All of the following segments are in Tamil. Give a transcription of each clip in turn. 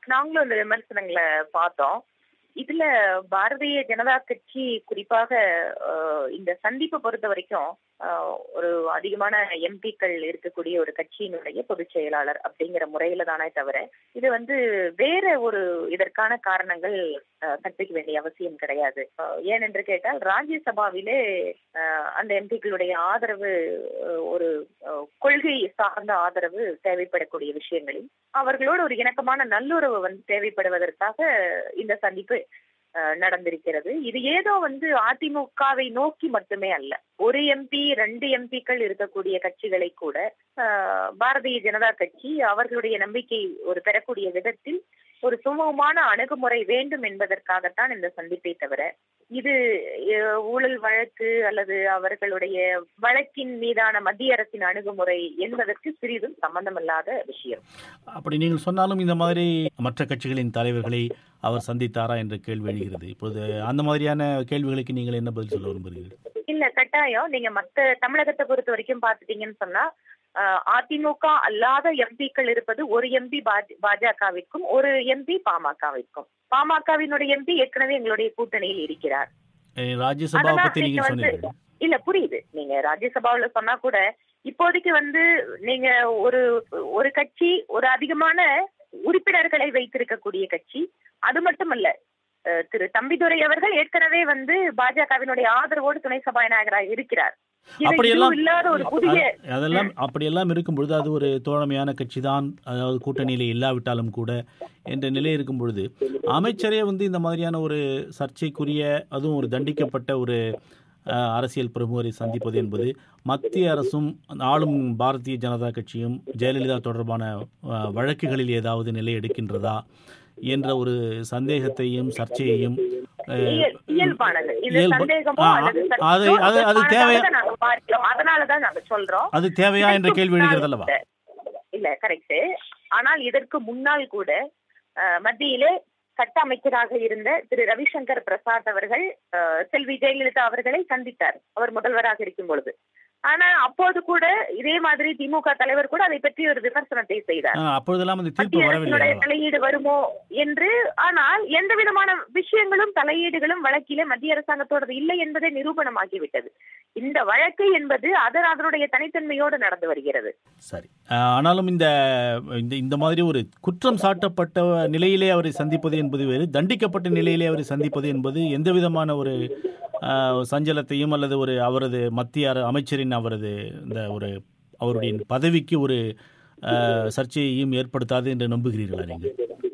நாங்களும் இந்த விமர்சனங்களை பார்த்தோம் இதுல பாரதிய ஜனதா கட்சி குறிப்பாக அஹ், இந்த சந்திப்பை பொறுத்த வரைக்கும் அஹ், ஒரு அதிகமான எம்பிக்கள் இருக்கக்கூடிய ஒரு கட்சியினுடைய பொதுச் செயலாளர் அப்படிங்கிற முறையில தானே தவிர இது வந்து வேற ஒரு இதற்கான காரணங்கள் அஹ், கற்பிக்க வேண்டிய அவசியம் கிடையாது அஹ், ஏனென்று கேட்டால் ராஜ்யசபாவிலே அஹ், அந்த எம்பிக்களுடைய ஆதரவு அஹ், ஒரு அஹ், கொள்கை சார்ந்த ஆதரவு தேவைப்படக்கூடிய விஷயங்களில் அவர்களோடு ஒரு இணக்கமான நல்லுறவு வந்து தேவைப்படுவதற்காக இந்த சந்திப்பு அஹ், நடந்திருக்கிறது இது ஏதோ வந்து அதிமுகவை நோக்கி மட்டுமே அல்ல ஒரு எம்பி ரெண்டு எம்பிக்கள் இருக்கக்கூடிய கட்சிகளை கூட அஹ், பாரதிய ஜனதா கட்சி அவர்களுடைய நம்பிக்கை ஒரு பெறக்கூடிய விதத்தில் ஒரு சுமூகமான அணுகுமுறை வேண்டும் என்பதற்காகத்தான் இந்த சந்திப்பை தவிர இது அஹ், ஊழல் வழக்கு அல்லது அவர்களுடைய வழக்கின் மீதான மத்திய அரசின் அணுகுமுறை என்பதற்கு சிறிதும் சம்பந்தமில்லாத விஷயம் அப்படி நீங்கள் சொன்னாலும் இந்த மாதிரி மற்ற கட்சிகளின் தலைவர்களை அவர் சந்தித்தாரா என்ற கேள்வி எழுகிறது இப்பொழுது அந்த மாதிரியான கேள்விகளுக்கு நீங்கள் என்ன பதில் சொல்ல விரும்புகிறீர்கள் இல்ல கட்டாயம் நீங்க மத்த தமிழகத்தை பொறுத்த வரைக்கும் பாத்துட்டீங்கன்னு சொன்னா அஹ், அதிமுக அல்லாத எம்பிக்கள் இருப்பது ஒரு எம்பி பாஜகவிற்கும் ஒரு எம்பி பாமகவிற்கும் பாமகவினுடைய எம்பி ஏற்கனவே எங்களுடைய கூட்டணியில் இருக்கிறார் அஹ் ராஜ்யசபா அதெல்லாம் பத்தி நீங்க நீங்கள் வந்து சொன்னீர்கள் இல்ல புரியுது நீங்க ராஜ்யசபாவுல சொன்னா கூட இப்போதைக்கு வந்து நீங்க ஒரு ஒரு கட்சி ஒரு அதிகமான உறுப்பினர்களை வைத்திருக்கக்கூடிய கட்சி அது மட்டுமல்ல அஹ், திரு தம்பிதுரை அவர்கள் ஏற்கனவே வந்து பாஜகவினுடைய ஆதரவோடு துணை சபாநாயகராக இருக்கிறார் இது அப்படியெல்லாம் இதுவும் இல்லாத ஒரு புதிய அ- அதெல்லாம் அப்படியெல்லாம் இருக்கும் பொழுது அது ஒரு தோழமையான கட்சி தான் அதாவது கூட்டணியில் இல்லாவிட்டாலும் கூட என்ற நிலை இருக்கும் பொழுது அமைச்சரே வந்து இந்த மாதிரியான ஒரு சர்ச்சைக்குரிய அதுவும் ஒரு தண்டிக்கப்பட்ட ஒரு அஹ், அரசியல் பிரமுகரை சந்திப்பது என்பது மத்திய அரசும் ஆளும் பாரதிய ஜனதா கட்சியும் ஜெயலலிதா தொடர்பான அஹ், வழக்குகளில் ஏதாவது நிலை எடுக்கின்றதா என்ற ஒரு சந்தேகத்தையும் சர்ச்சையையும் அஹ், இயல்- இயல்பானது இந்த இயல்பு- சந்தேகமோ ஆ, அல்லது அது- சர்ச்சையோ அது- அது இயல்பானதாக தேவை- தான் நாங்க பார்க்கிறோம் அதனாலதான் நாங்க சொல்றோம் அது தேவையா என்ற இதற்கு கேள்வி முன்னால் எழுகிறது அல்லவா கூட- இல்ல கரெக்ட் ஆனால் இதற்கு முன்னால் கூட அஹ், மத்தியிலே சட்ட அமைச்சராக இருந்த திரு ரவிசங்கர் பிரசாத் அவர்கள் அஹ், செல்வி ஜெயலலிதா அவர்களை சந்தித்தார் அவர் முதல்வராக இருக்கும் பொழுது ஆனா அப்போது கூட இதே மாதிரி திமுக தலைவர் கூட அதை பற்றி ஒரு விமர்சனத்தை செய்தார் ஆ, அப்பொழுதெல்லாம் அந்த தீர்ப்பு மத்திய வரவில்லை அரசினுடைய அல்லவா? தலையீடு வருமோ என்று ஆனால் எந்த விதமான விஷயங்களும் தலையீடுகளும் வழக்கிலே மத்திய அரசாங்கத்தோடது இல்லை என்பதை நிரூபணமாகிவிட்டது இந்த வழக்கு என்பது அதன் அதனுடைய தனித்தன்மையோடு நடந்து வருகிறது சரி ஆ, ஆனாலும் இந்த இந்த இந்த மாதிரி ஒரு குற்றம் சாட்டப்பட்ட நிலையிலே அவரை சந்திப்பது என்பது வேறு தண்டிக்கப்பட்ட நிலையிலே அவரை சந்திப்பது என்பது எந்த விதமான ஒரு ஆ, சஞ்சலத்தையும் அல்லது ஒரு அவரது மத்திய அர- அமைச்சரின் அவரது இந்த ஒரு அவருடைய பதவிக்கு ஒரு ஆ, சர்ச்சையையும் ஏற்படுத்தாது என்று நம்புகிறீர்களா நீங்கள்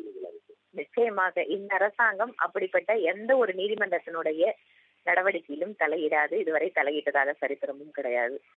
நிச்சயமாக இந்த அரசாங்கம் அப்படிப்பட்ட எந்த ஒரு நீதிமன்றத்தினுடைய நடவடிக்கையிலும் தலையிடாது இதுவரை தலையிட்டதாக சரித்திரமும் கிடையாது